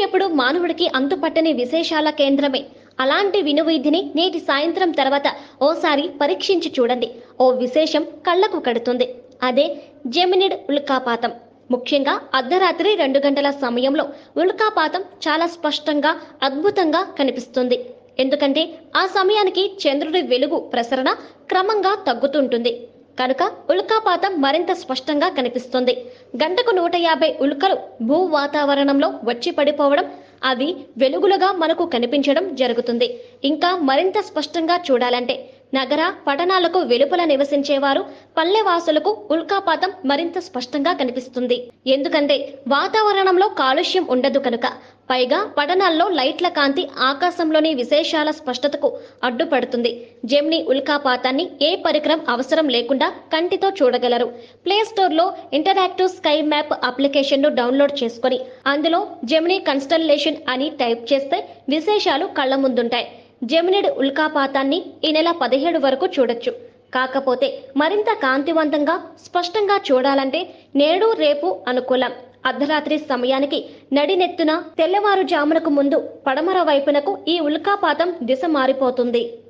ఎప్పుడు మానవుడికి అంతుపట్టని విశేషాల కేంద్రమే అలాంటి వినువీధిని నేటి సాయంత్రం తర్వాత ఓసారి పరీక్షించి చూడండి ఓ విశేషం కళ్ళకు కడుతుంది అదే జెమినిడ్ ఉల్కాపాతం ముఖ్యంగా అర్ధరాత్రి రెండు గంటల సమయంలో ఉల్కాపాతం చాలా స్పష్టంగా అద్భుతంగా కనిపిస్తుంది ఎందుకంటే ఆ సమయానికి చంద్రుడి వెలుగు ప్రసరణ క్రమంగా తగ్గుతుంటుంది కనుక ఉల్కాపాతం మరింత స్పష్టంగా కనిపిస్తుంది గంటకు నూట యాభై ఉల్కలు భూ వాతావరణంలో వచ్చి పడిపోవడం అవి వెలుగులుగా మనకు కనిపించడం జరుగుతుంది ఇంకా మరింత స్పష్టంగా చూడాలంటే నగర పట్టణాలకు వెలుపల నివసించేవారు పల్లెవాసులకు ఉల్కాపాతం మరింత స్పష్టంగా కనిపిస్తుంది ఎందుకంటే వాతావరణంలో కాలుష్యం ఉండదు కనుక పైగా పట్టణాల్లో లైట్ల కాంతి ఆకాశంలోని విశేషాల స్పష్టతకు అడ్డుపడుతుంది జెమ్ని ఉల్కాపాతాన్ని ఏ పరికరం అవసరం లేకుండా కంటితో చూడగలరు ప్లే స్టోర్లో ఇంటరాక్టివ్ స్కై మ్యాప్ అప్లికేషన్ను డౌన్లోడ్ చేసుకొని అందులో జెమిని కన్స్టలేషన్ అని టైప్ చేస్తే విశేషాలు కళ్ళ ముందుంటాయి జెమినిడ్ ఉల్కాపాతాన్ని ఈ నెల పదిహేడు వరకు చూడొచ్చు కాకపోతే మరింత కాంతివంతంగా స్పష్టంగా చూడాలంటే నేడు రేపు అనుకూలం అర్ధరాత్రి సమయానికి నడినెత్తున తెల్లవారుజామునకు ముందు పడమర వైపునకు ఈ ఉల్కాపాతం దిశ మారిపోతుంది